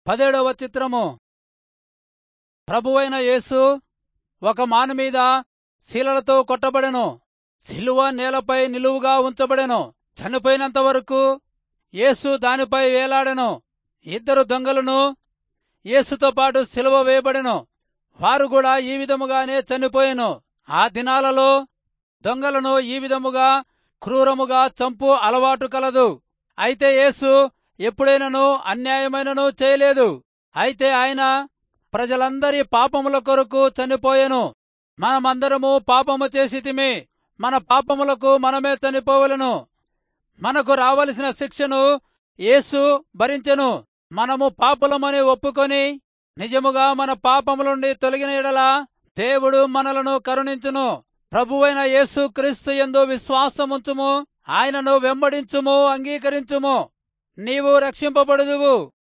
పదేడవ చిత్రము ప్రభువైన యేసు ఒక మాను మీద శీలలతో కొట్టబడెను శిలువ నేలపై నిలువుగా ఉంచబడెను చనిపోయినంత వరకు యేసు దానిపై వేలాడెను ఇద్దరు దొంగలను యేసుతో పాటు సిలువ వేయబడెను వారు కూడా ఈ విధముగానే చనిపోయెను ఆ దినాలలో దొంగలను ఈ విధముగా క్రూరముగా చంపు అలవాటు కలదు అయితే యేసు ఎప్పుడైనను అన్యాయమైనను చేయలేదు అయితే ఆయన ప్రజలందరి పాపముల కొరకు చనిపోయెను మనమందరము పాపము చేసితిమి మన పాపములకు మనమే చనిపోవలను మనకు రావలసిన శిక్షను యేసు భరించెను మనము పాపులమని ఒప్పుకొని నిజముగా మన పాపముల నుండి తొలగిన ఎడల దేవుడు మనలను కరుణించును ప్రభువైన యేసు క్రీస్తు యందు విశ్వాసముంచుము ఆయనను వెంబడించుము అంగీకరించుము నీవు రక్షింపబడుదువు